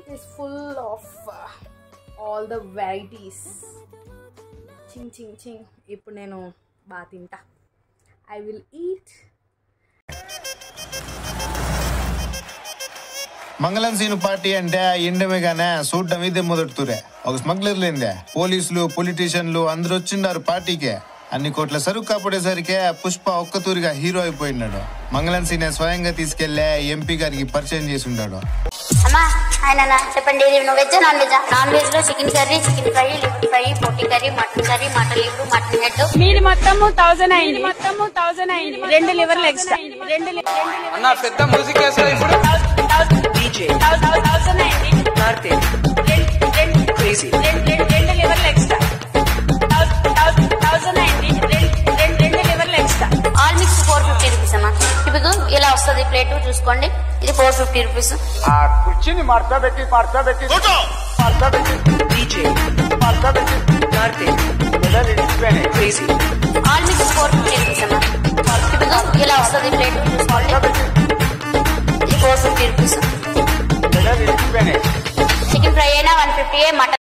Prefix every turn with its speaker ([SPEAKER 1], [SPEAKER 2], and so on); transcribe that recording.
[SPEAKER 1] plate is full of all the varieties చింగ్ చింగ్ చింగ్ ఇప్పుడు నేను బాగా తింటా ఐ విల్ ఈట్
[SPEAKER 2] మంగళం సీను పార్టీ అంటే ఎండమేగానే చూడటం ఇదే మొదటి తూరే ఒక స్మగ్లర్ లేందే పోలీసులు పొలిటీషియన్లు అందరూ వచ్చిండారు పార్టీకే అన్ని కోట్ల సరుకు కాపాడేసరికే పుష్ప ఒక్క తూరిగా హీరో అయిపోయినాడు మంగళం సీనే స్వయంగా తీసుకెళ్లే ఎంపీ గారికి పరిచయం చేసి ఉన్నాడు
[SPEAKER 3] అమ్మా ఆయన చెప్పండి ఇది నువ్వు veg non veg non veg లో chicken curry chicken fry liver fry పొట్టి curry mutton curry mutton liver mutton head
[SPEAKER 4] మీది మొత్తము థౌసండ్ అయింది మొత్తము థౌసండ్ అయింది రెండు లివర్లు ఎక్స్ట్రా రెండు li- రెండు liver-
[SPEAKER 5] అన్న పెద్ద మ్యూజిక్ వేస్తుంది ఇప్పుడు
[SPEAKER 4] థౌసండ్ థౌసండ్ అయింది రెండు- రెండు-
[SPEAKER 5] క్రేజీ
[SPEAKER 4] రెండు- రెండు- రెండు లివర్లు ఎక్స్ట్రా థౌసండ్ థౌసండ్ అయింది రెండు- రెండు- రెండు లివర్లు extra
[SPEAKER 3] all mix four fifty rupees అమ్మా ఇప్పుడు ఇలా వస్తుంది ప్లేట్ చూసుకోండి ఇది ఫోర్ ఫిఫ్టీ రూపీస్
[SPEAKER 6] ఆ కుర్చీని మడత పెట్టి మడత పెట్టి మడత పెట్టి
[SPEAKER 5] డీజే
[SPEAKER 6] మడత పెట్టి
[SPEAKER 5] కార్తీక్
[SPEAKER 6] పిల్లలు ఇడిచిపోయినాయి
[SPEAKER 5] crazy
[SPEAKER 3] all mix four fifty rupees అమ్మా ఇప్పుడు ఇలా వస్తుంది ప్లేట్ చూసుకోండి
[SPEAKER 6] మడత పెట్టి
[SPEAKER 3] ఇది ఫోర్ ఫిఫ్టీ రూపీస్
[SPEAKER 6] పిల్లలు ఇడిచిపోయినాయి
[SPEAKER 3] చికెన్ ఫ్రై అయినా వన్ ఫిఫ్టీ మటన్